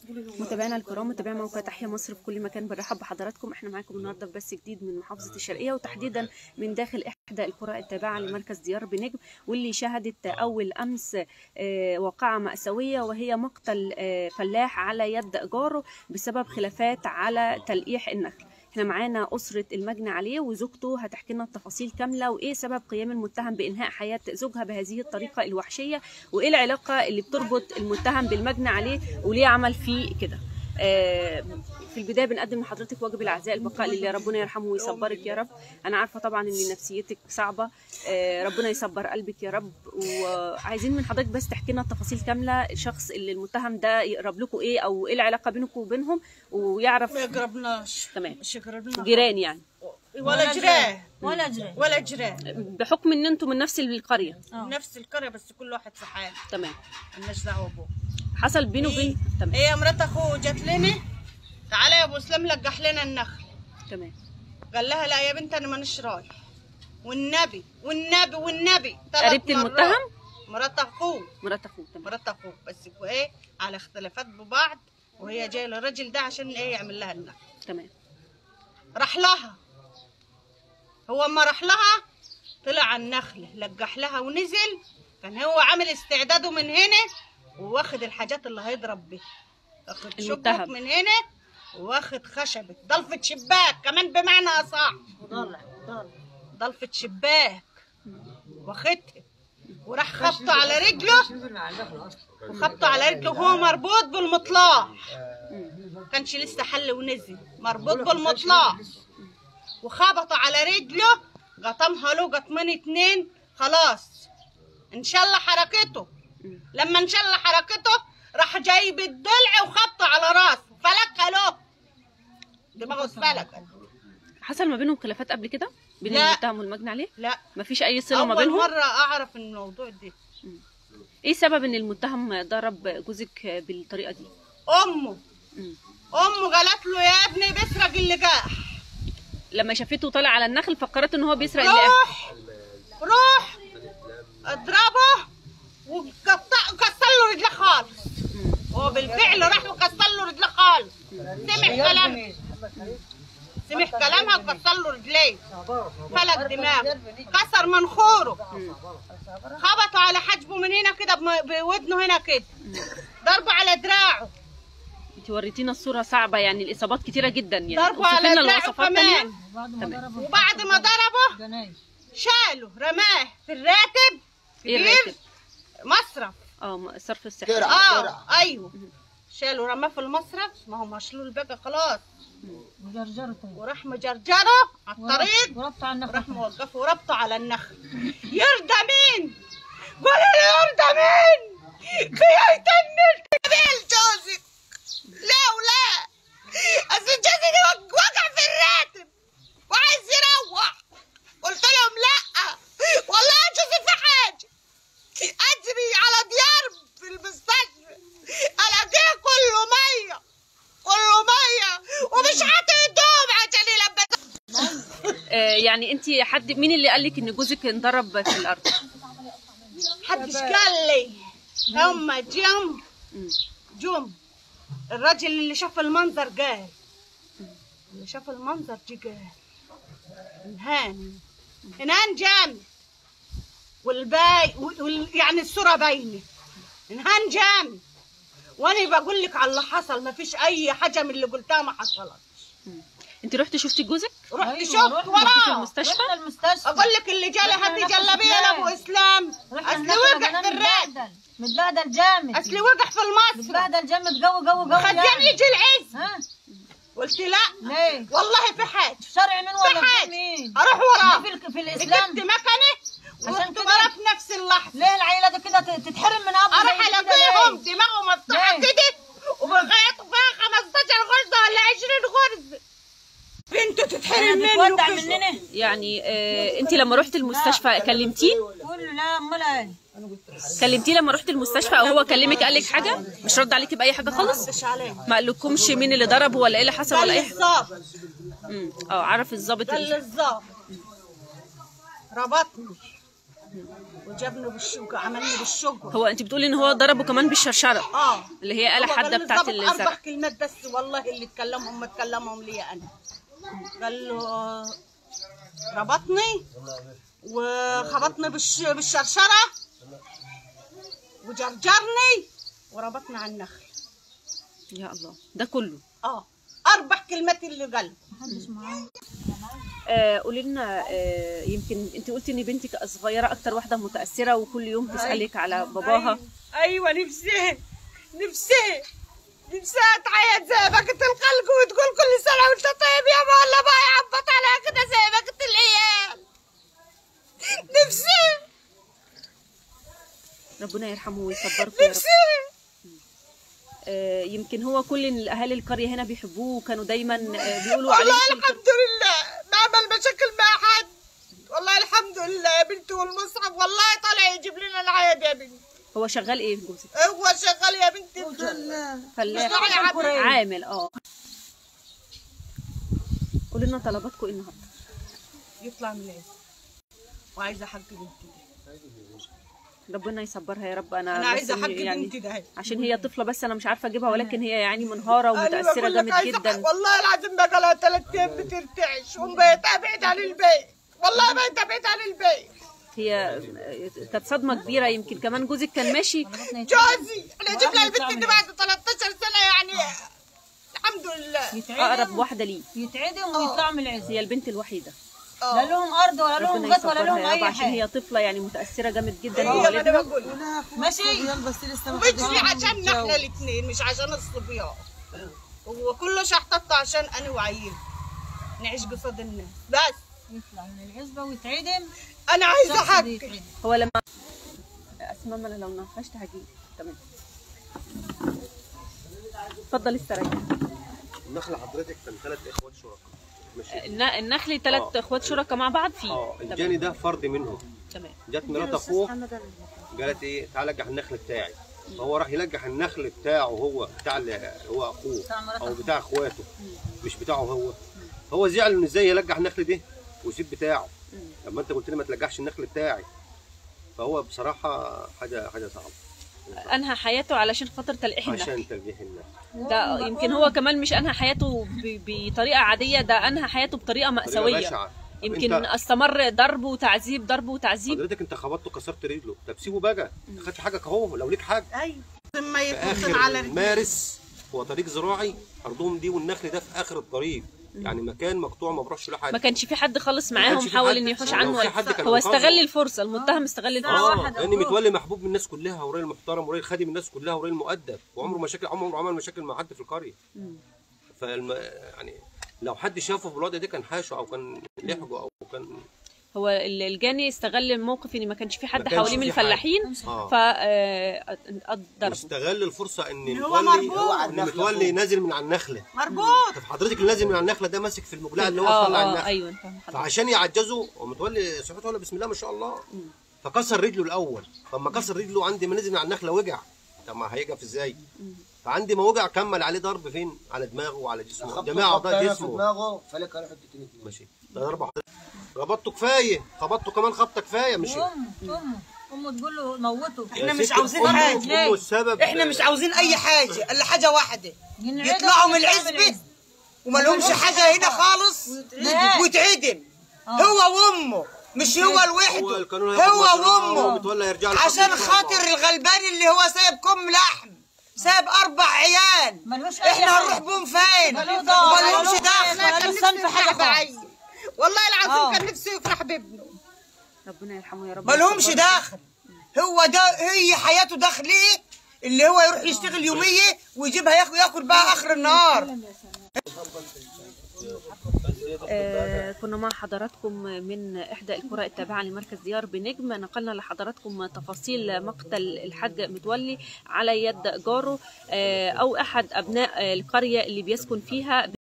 متابعينا الكرام متابعي موقع تحيا مصر في كل مكان بنرحب بحضراتكم احنا معاكم النهارده في بث جديد من محافظه الشرقيه وتحديدا من داخل احدى القرى التابعه لمركز ديار بنجم واللي شهدت اول امس آه، واقعه ماساويه وهي مقتل آه، فلاح على يد جاره بسبب خلافات على تلقيح النخل احنا معانا أسرة المجني عليه وزوجته هتحكي لنا التفاصيل كاملة وإيه سبب قيام المتهم بإنهاء حياة زوجها بهذه الطريقة الوحشية وإيه العلاقة اللي بتربط المتهم بالمجني عليه وليه عمل فيه كده آه، في البدايه بنقدم لحضرتك واجب العزاء البقاء لله ربنا يرحمه ويصبرك يا رب انا عارفه طبعا ان نفسيتك صعبه آه، ربنا يصبر قلبك يا رب وعايزين من حضرتك بس تحكي لنا التفاصيل كامله الشخص اللي المتهم ده يقرب لكم ايه او ايه العلاقه بينكم وبينهم ويعرف ما يقربناش تمام مش يقرب لنا جيران يعني ولا جيران ولا جري ولا جيران بحكم ان انتم من نفس القريه نفس القريه بس كل واحد في حاله تمام مالناش دعوه بوه حصل بينه وبين تمام هي مرات اخوه جات لنا تعالى يا ابو اسلام لقح لنا النخل تمام قال لها لا يا بنت انا مانيش رايح والنبي والنبي والنبي ثلاث قريبة مرات. المتهم؟ مرات اخوه مرات اخوه تمام مرات اخوه بس ايه على اختلافات ببعض وهي جايه للراجل ده عشان ايه يعمل لها النخل تمام راح لها هو اما راح لها طلع على النخله لقح لها ونزل كان هو عامل استعداده من هنا وواخد الحاجات اللي هيضرب بيها واخد شبك المتهم. من هنا واخد خشبة ضلفة شباك كمان بمعنى أصح وضلع وضلع ضلفة شباك واخدها وراح خبطه على رجله وخبطه على رجله وهو مربوط بالمطلاح كانش لسه حل ونزل مربوط بالمطلاح وخبطه على رجله قطمها له قطمين اتنين خلاص انشل حركته لما انشل حركته راح جايب الضلع وخبطه على راسه فلك له دماغه اتفلكت حصل ما بينهم خلافات قبل كده بين لا. المتهم والمجني عليه لا مفيش اي صله ما اول بينهم مره اعرف الموضوع ده ايه سبب ان المتهم ضرب جوزك بالطريقه دي امه مم. امه قالت له يا ابني بيسرق اللقاح لما شافته طالع على النخل فكرت ان هو بيسرق اللقاح روح روح اضربه وقطع كسر له رجله خالص هو بالفعل راح وكسر له رجله خالص سمع كلامها سمع كلامها وكسر له رجليه فلك دماغه كسر منخوره خبطه على حجبه من هنا كده بم- بودنه هنا كده ضربه على دراعه انت وريتينا الصوره صعبه يعني الاصابات كتيره جدا يعني ضربه اوصفي على لنا دراعه الوصفات تانية كمان بعد ما تمام. ضربه وبعد ما ضربه جناي شاله رماه في الراتب ايه كبير الراتب مصرف اه م- الصرف الصحي اه ايوه شاله رماه في المصرف ما هو مشلول بقى خلاص وجرجرته وراح مجرجره على الطريق وربط على وراح النخل موقفه وربطه على النخل يرضى مين؟ قولوا لي يرضى مين؟ بيتنك بيه جوزك لا ولا اصل جوزك وق- وقع في الراتب وعايز يروح قلت لهم لا والله يا جوزي في حاجه اجري على ديار في المستشفى الاقيه كله ميه كله ميه ومش عاطي هدوم عشان يلبسها آه يعني انت حد مين اللي قال لك ان جوزك انضرب في الارض محدش قال لي هم جم مم. جم الراجل اللي شاف المنظر قال اللي شاف المنظر جه قال انهان انهان جامد والباي وال... يعني الصورة باينة انهان جامد وانا بقول لك على اللي حصل ما فيش اي حاجة من اللي قلتها ما حصلت انت رحتي شفتي جوزك رحت أيوة، شفت رحنا. في وراه المستشفى رحنا المستشفى اقول لك اللي جالي رحنا هاتي ناخد جلابيه سلاح. لابو اسلام رحنا اصل هناك وقع لقيناه في الراتب متبهدل متبهدل جامد اصل وقع في المصرف متبهدل جامد جو جو جو خدين يعني يجي العز ها قلت لا ليه والله في حاجه شرعي من في ولا في حاجه مين اروح وراه في, ال- في الاسلام جبت مكنه عشان ورحت كده؟ وراه في نفس اللحظه ليه العيله دي كده ت- تتحرم من اب اروح زي كده الاقيهم ليه؟ دماغهم مفتوحه ليه؟ كده وبيغيطوا فيها 15 غرزه ولا 20 غرزه بنته تتحرم منه تتودع كده. مننا يعني آه انت لما رحت المستشفى كلمتيه قول له لا امال ايه كلمتيه لما رحت المستشفى او هو كلمك قال لك حاجه مش رد عليكي باي حاجه خالص مش عليه ما قالكمش مين اللي ضربه ولا ايه اللي حصل قال ولا لي ايه الظابط مم. اه عرف الظابط قال لي اللي- الظابط ربطني وجابني بالشوكه عملني بالشوكه هو انت بتقولي ان هو ضربه كمان بالشرشره اه اللي هي آلة هو حادة قال لي بتاعت ضبط الزرع اربع كلمات بس والله اللي اتكلمهم ما اتكلمهم لي انا قال له آه، ربطني وخبطني بالش... بالشرشره وجرجرني وربطني على النخل يا الله ده كله اه اربع كلمات اللي قال محدش معاه آه قولي لنا آه يمكن انت قلتي ان بنتك صغيره اكتر واحده متاثره وكل يوم تسالك على باباها ايوه نفسي نفسي نفسها تعيط زي بكت الخلق وتقول كل سنه وانت طيب يا والله ما يعبط عليها كده زي بكت العيال نفسي ربنا يرحمه ويصبركم يا رب نفسي آه يمكن هو كل الاهالي القريه هنا بيحبوه وكانوا دايما آه بيقولوا عليه والله كل الحمد لله ما عمل مشاكل مع حد والله الحمد لله يا بنتي والمصحف والله طالع يجيب لنا العيد يا بنتي هو شغال ايه جوزك هو شغال يا بنتي في ال- فلاح مصنع العبيد. عامل اه قولي لنا طلباتكم ايه النهارده يطلع من العز وعايزه حق بنتي دي ربنا يصبرها يا رب انا انا بس عايزه حق يعني بنتي ده عشان هي طفله بس انا مش عارفه اجيبها ولكن هي يعني منهاره أنا ومتاثره بقول لك جامد عايزة جدا حق. والله العظيم بقى لها ثلاث ايام بترتعش ومبيتها بعيد عن البيت والله بيتها بعيد عن البيت هي كانت صدمه كبيره يمكن كمان جوزك كان ماشي جوزي انا اجيب لها البنت دي بعد 13 سنه يعني الحمد لله اقرب يتعدم واحده ليه يتعدم ويطلع من العز هي البنت الوحيده لا لهم ارض ولا لهم ربنا بيت ولا يصبرها لهم يا رب اي عشان حاجه هي طفله يعني متاثره جامد جدا هي ما انا بوالدها بقول ماشي وبجري عشان احنا الاثنين مش عشان الصبيان هو كله شحطته عشان انا وعيل نعيش قصاد الناس بس يطلع من العزبه ويتعدم انا عايزه الشخص حق دي يتعدم. هو لما اسماء ما انا لو ناقشت هجيب تمام اتفضل استريح النخل حضرتك كان ثلاث اخوات شركاء ماشي الن- النخل ثلاث آه. اخوات شركاء مع بعض فيه اه تمام. الجاني ده فرد منهم تمام جت مرات اخوه قالت ايه تعال لجح النخل بتاعي فهو راح يلجح النخل بتاعه هو بتاع اللي هو اخوه بتاع مرات او أخوه. بتاع اخواته مش بتاعه هو هو زعل ان ازاي يلجح النخل ده ويسيب بتاعه لما انت قلت لي ما تلجحش النخل بتاعي فهو بصراحه حاجه حاجه صعبه انهى حياته علشان خاطر تلقيح النخل عشان تلجيح النخل ده يمكن هو كمان مش انهى حياته ب- بطريقه عاديه ده انهى حياته بطريقه طريقة مأساويه بشعة. طب يمكن انت استمر ضرب وتعذيب ضرب وتعذيب حضرتك انت خبطته كسرت رجله طب سيبه بقى ما خدش حاجك اهو لو ليك حاجه ايوه ما في يتنطن على اخر رجلي مارس هو طريق زراعي ارضهم دي والنخل ده في اخر الطريق يعني مكان مقطوع ما بروحش له ما حد كانش في حد خالص ما معاهم كانش في حاول حد. انه يحوش لو عنه في ولا حد كان هو ينقذه. استغل الفرصه المتهم استغل الفرصه ساعة اه واحدة لان وروح. متولي محبوب من الناس كلها وراجل محترم وراجل خادم الناس كلها وراجل مؤدب وعمره مشاكل عمره عمل مشاكل مع حد في القريه فالم... يعني لو حد شافه في الوضع ده كان حاشه او كان لحقه او كان هو ال- الجاني استغل الموقف ان ما كانش في حد ما كانش حواليه من في حد. الفلاحين اه فضربه واستغل الفرصه ان هو متولي مربوط. ان متولي نازل من على النخله مربوط طب حضرتك اللي نازل من على النخله ده ماسك في المقلاع اللي هو اه طلع اه النخله ايوه فاهم حضرتك. فعشان يعجزوا ومتولي صحته ولا بسم الله ما شاء الله فكسر رجله الاول فلما كسر رجله عندي ما نزل من على النخله وجع طب ما هيقف ازاي فعندي ما وجع كمل عليه ضرب فين على دماغه وعلى جسمه جميع اعضاء في جسمه دماغه فلك على حته اتنين ماشي ده ضربه حضرتك. ربطته كفايه خبطته كمان خبطه كفايه مش امه امه امه تقول له موته احنا يا مش ست عاوزين أمه- حاجة. أمه السبب احنا مش عاوزين اي حاجه الا حاجه واحده ينعدم يطلعوا من ويطلع العزبه وما لهمش حاجه هنا خالص ويتعدم. ويتعدم هو وامه مش هو هو لوحده القانون هياخد هو مجراه وامه ومتولي هيرجع له عشان حقه إن شاء خاطر الله. الغلبان اللي هو سايب كم لحم سايب اربع عيال ملوش أي احنا حاجة. هنروح بهم فين ملوش دعوة، وما لهمش ملوش دخل ولا كان له نفسه صنف حاجة يفرح بعيل والله العظيم آه. كان نفسه يفرح بابنه ربنا يرحمه يا رب ما لهمش دخل هو ده هي حياته داخليه اللي هو يروح يشتغل يوميه ويجيبها ياكل ياكل بقى اخر النهار آه، كنا مع حضراتكم من إحدى القرى التابعة لمركز ديار بنجم نقلنا لحضراتكم تفاصيل مقتل الحاج متولي على يد جاره آه، أو أحد أبناء القرية اللي بيسكن فيها